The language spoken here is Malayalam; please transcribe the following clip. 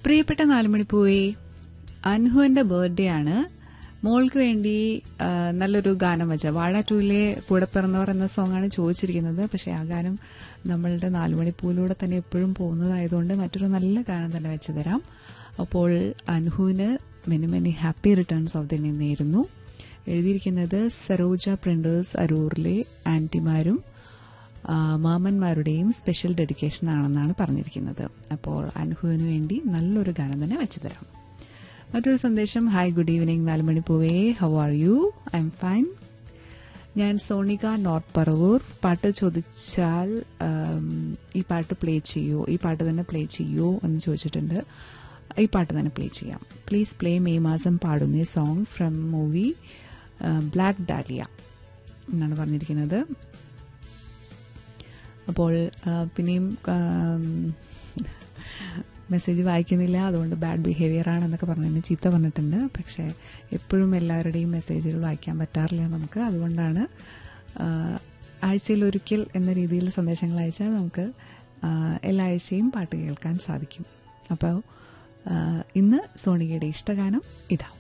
പ്രിയപ്പെട്ട നാലുമണിപ്പൂവേ അൻഹുവിന്റെ ബർത്ത്ഡേ ആണ് മോൾക്ക് വേണ്ടി ആ, നല്ലൊരു ഗാനം വെച്ച വാഴ ടൂയിലെ കൂടെ പിറന്നവർ എന്ന സോങ്ങാണ് ചോദിച്ചിരിക്കുന്നത് പക്ഷെ ആ ഗാനം നമ്മളുടെ നാലുമണിപ്പൂവിലൂടെ തന്നെ എപ്പോഴും പോകുന്നതായതുകൊണ്ട് മറ്റൊരു നല്ല ഗാനം തന്നെ വെച്ച് തരാം അപ്പോൾ അൻഹുവിന് many many happy returns of the നേരുന്നു എഴുതിയിരിക്കുന്നത് സരോജ പ്രിന്റേഴ്സ് അരൂറിലെ ആന്റിമാരും ആ, മാമന്മാരുടെയും സ്പെഷ്യൽ ഡെഡിക്കേഷൻ ആണെന്നാണ് പറഞ്ഞിരിക്കുന്നത് അപ്പോൾ അനുഭവിന് വേണ്ടി നല്ലൊരു ഗാനം തന്നെ വെച്ചു തരാം മറ്റൊരു സന്ദേശം ഹായ് ഗുഡ് ഈവനിങ് നാലുമണി പൂവേ how are you I am fine ഞാൻ സോണിക നോർത്ത് പറവൂർ പാട്ട് ചോദിച്ചാൽ ഉം, ഈ പാട്ട് പ്ലേ ചെയ്യോ ഈ പാട്ട് തന്നെ പ്ലേ ചെയ്യോ എന്ന് ചോദിച്ചിട്ടുണ്ട് ഈ പാട്ട് തന്നെ പ്ലേ ചെയ്യാം പ്ലീസ് പ്ലേ മെയ് മാസം പാടുന്ന song from movie black dahlia എന്നാണ് പറഞ്ഞിരിക്കുന്നത് അപ്പോൾ ആ, പിന്നെയും മെസ്സേജ് വായിക്കുന്നില്ല അതുകൊണ്ട് ബാഡ് ബിഹേവിയർ ആണെന്നൊക്കെ പറഞ്ഞ് എന്നെ ചീത്ത പറഞ്ഞിട്ടുണ്ട് പക്ഷേ എപ്പോഴും എല്ലാവരുടെയും മെസ്സേജുകൾ വായിക്കാൻ പറ്റാറില്ല നമുക്ക് അതുകൊണ്ടാണ് ആ, ആഴ്ചയിൽ ഒരിക്കൽ എന്ന രീതിയിൽ സന്ദേശങ്ങൾ അയച്ചാൽ നമുക്ക് ആ, എല്ലാ ആഴ്ചയും പാട്ട് കേൾക്കാൻ സാധിക്കും അപ്പോൾ ആ, ഇന്ന് സോണികയുടെ ഇഷ്ടഗാനം ഇതാ